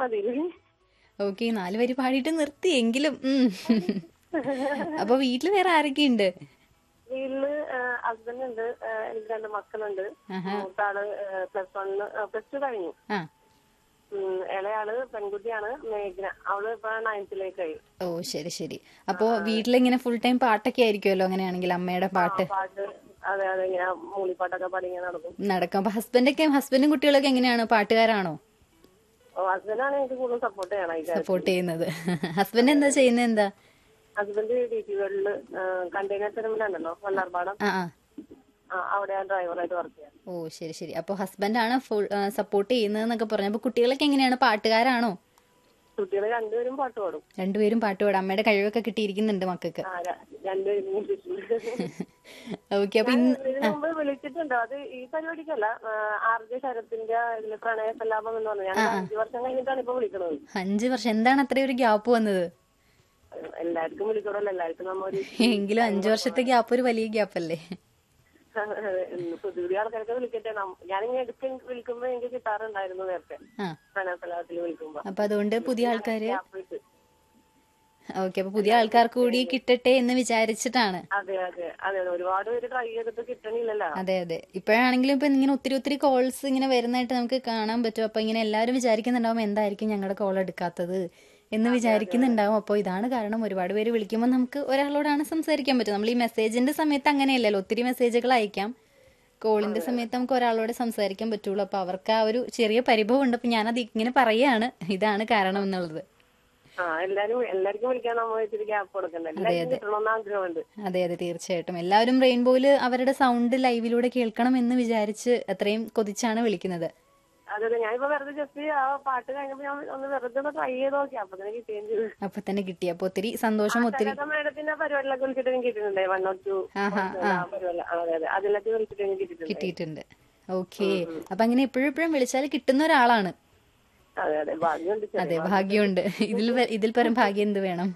മതിയില്ലേ okay നാല് വരി പാടിയിട്ട് നിർത്തി എങ്കിലും ഉം. അപ്പൊ വീട്ടില് വേറെ ആരൊക്കെയുണ്ട് വീട്ടില് ഹസ്ബൻഡ് ഉണ്ട് ആ, എനിക്ക് രണ്ട് മക്കളുണ്ട് മൂത്താള് പ്ലസ് വണ്ണ് പ്ലസ് ടു കഴിഞ്ഞു ആ ഉം, ഇളയാള് പെൺകുട്ടിയാണ് മേഘ്ന അവള് ഇപ്പൊ നയൻത്തിലേക്കായി ഓ ശരി ശരി അപ്പോ വീട്ടിലിങ്ങനെ ഫുൾ ടൈം പാട്ടൊക്കെ ആയിരിക്കുമല്ലോ അങ്ങനെയാണെങ്കിൽ അമ്മയുടെ പാട്ട് പാട്ട് അതെ അതെ ഇങ്ങനെ മൂളിപ്പാട്ടൊക്കെ പാടി ഇങ്ങനെ നടക്കും നടക്കും അപ്പൊ ഹസ്ബൻഡൊക്കെ ഹസ്ബൻഡും കുട്ടികളൊക്കെ എങ്ങനെയാണ് പാട്ടുകാരാണോ ഓ ഹസ്ബൻഡാണ് എനിക്ക് കൂടുതൽ സപ്പോർട്ട് ചെയ്യണം ഈ കാര്യം സപ്പോർട്ട് ചെയ്യുന്നത് ഹസ്ബൻഡ് എന്താ ചെയ്യുന്നത് എന്താ ഹസ്ബൻഡ് ഡി ടി വേൾഡില് കണ്ടെയ്നർ ടെർമിനലുണ്ടല്ലോ വല്ലാർപാടം ആ ആ ആ അവിടെ ഞാൻ ഡ്രൈവറായിട്ട് വർക്ക് ചെയ്യാം ഓ ശരി ശരി അപ്പോൾ ഹസ്ബൻഡാണ് ഫുൾ സപ്പോർട്ട് ചെയ്യുന്നതെന്നൊക്കെ പറഞ്ഞു അപ്പോൾ കുട്ടികളൊക്കെ എങ്ങനെയാണ് പാട്ടുകാരാണോ കുട്ടികൾ രണ്ടുപേരും പാട്ട് പാടും രണ്ടുപേരും പാട്ട് പാടാം അമ്മയുടെ കഴിവൊക്കെ കിട്ടിയിരിക്കുന്നുണ്ട് മക്കൾക്ക് ആ ര- രണ്ടുപേരും കൂടിയിട്ടുണ്ട്. ഓക്കെ അപ്പൊ ഇന്ന് ഇതിനു മുമ്പ് വിളിച്ചിട്ടുണ്ട് അത് ഈ പരിപാടിക്കല്ല ആർ ജെ ശരത്തിന്റെ ഇതില് പ്രണയ സല്ലാപം എന്ന് പറഞ്ഞു ഞാൻ അഞ്ചു വർഷം കഴിഞ്ഞിട്ടാണ് ഇപ്പൊ വിളിക്കണത് അഞ്ച് വർഷം എന്താണ് അത്രയും ഒരു ഗ്യാപ്പ് വന്നത് എല്ലാവർക്കും വിളിക്കണമല്ലോ എല്ലാവർക്കും നമ്മ ഒരു എങ്കിലും അഞ്ചു വർഷത്തെ ഗ്യാപ്പ് ഒരു വലിയ ഗ്യാപ്പ് അല്ലേ പുതിയ പുതിയ ആൾക്കാരൊക്കെ വിളിക്കട്ടെ നം- ഞാനിങ്ങനെ എടുക്ക വിളിക്കുമ്പോ എനിക്ക് കിട്ടാറുണ്ടായിരുന്നു നേരത്തെ ആ പ്രണയ സല്ലാപത്തിൽ വിളിക്കുമ്പോ അപ്പൊ അതുകൊണ്ട് പുതിയ ആൾക്കാര് ഗ്യാപ്പ് ഇട്ട്. ഓക്കെ അപ്പൊ പുതിയ ആൾക്കാർക്ക് കൂടി കിട്ടട്ടെ എന്ന് വിചാരിച്ചിട്ടാണ് അതെ അതെ അതെ ഒരുപാട് പേര് ട്രൈ ചെയ്തിട്ട് കിട്ടണില്ലല്ലോ അതെ അതെ ഇപ്പോഴാണെങ്കിലും ഇപ്പൊ ഇങ്ങനെ ഒത്തിരി ഒത്തിരി കോൾസ് ഇങ്ങനെ വരുന്നതായിട്ട് നമുക്ക് കാണാൻ പറ്റും അപ്പൊ ഇങ്ങനെ എല്ലാവരും വിചാരിക്കുന്നുണ്ടാവും എന്തായിരിക്കും ഞങ്ങളുടെ കോൾ എടുക്കാത്തത് എന്ന് വിചാരിക്കുന്നുണ്ടാവും അപ്പോൾ ഇതാണ് കാരണം ഒരുപാട് പേര് വിളിക്കുമ്പോൾ നമുക്ക് ഒരാളോടാണ് സംസാരിക്കാൻ പറ്റും നമ്മൾ ഈ മെസ്സേജിന്റെ സമയത്ത് അങ്ങനെയല്ലല്ലോ ഒത്തിരി മെസ്സേജുകൾ അയക്കാം കോളിന്റെ സമയത്ത് നമുക്ക് ഒരാളോട് സംസാരിക്കാൻ പറ്റുള്ളൂ അപ്പൊ അവർക്ക് ആ ഒരു ചെറിയ പരിഭവം ഉണ്ട് അപ്പൊ ഞാനത് ഇങ്ങനെ പറയാണ് ഇതാണ് കാരണം എന്നുള്ളത് ആ എല്ലാരും എല്ലാവർക്കും വിളിക്കാൻ നമ്മൾ ഇത്തിരി ഗ്യാപ്പ് കൊടുക്കണ്ട എല്ലാവർക്കും കിട്ടണമെന്ന് ആഗ്രഹമുണ്ട് അതെ അതെ തീർച്ചയായിട്ടും എല്ലാവരും റെയിൻബോയിൽ അവരുടെ സൗണ്ട് ലൈവിലൂടെ കേൾക്കണം എന്ന് വിചാരിച്ച് അത്രയും കൊതിച്ചാണ് വിളിക്കുന്നത് അതെ അതെ ഞാനിപ്പോ വെറുതെ ജസ്റ്റ് ആ പാട്ട് കഴിഞ്ഞപ്പോ ഞാൻ ഒന്ന് വെറുതെ ഒന്ന് ട്രൈ ചെയ്ത് നോക്കി അപ്പൊ തന്നെ കിട്ടുകയും ചെയ്തു അപ്പൊ തന്നെ കിട്ടി അപ്പൊ ഒത്തിരി സന്തോഷം ഒത്തിരി ശരത മേഡത്തിന്റെ പരിപാടിയിലൊക്കെ വിളിച്ചിട്ട് എനിക്ക് കിട്ടിയിട്ടുണ്ട് വൺ ഓർ ടു ആഹാ, പരിപാടി അതെ അതെ അതിലൊക്കെ വിളിച്ചിട്ട് എനിക്ക് കിട്ടിയിട്ടുണ്ട് കിട്ടിയിട്ടുണ്ട് ഓക്കെ അപ്പൊ അങ്ങനെ എപ്പോഴും എപ്പോഴും വിളിച്ചാൽ കിട്ടുന്ന ഒരാളാണ് അതെ അതെ ഭാഗ്യമുണ്ട് അതെ ഭാഗ്യമുണ്ട് ഇതിൽ വ- ഇതിൽ പരം ഭാഗ്യം എന്ത് വേണം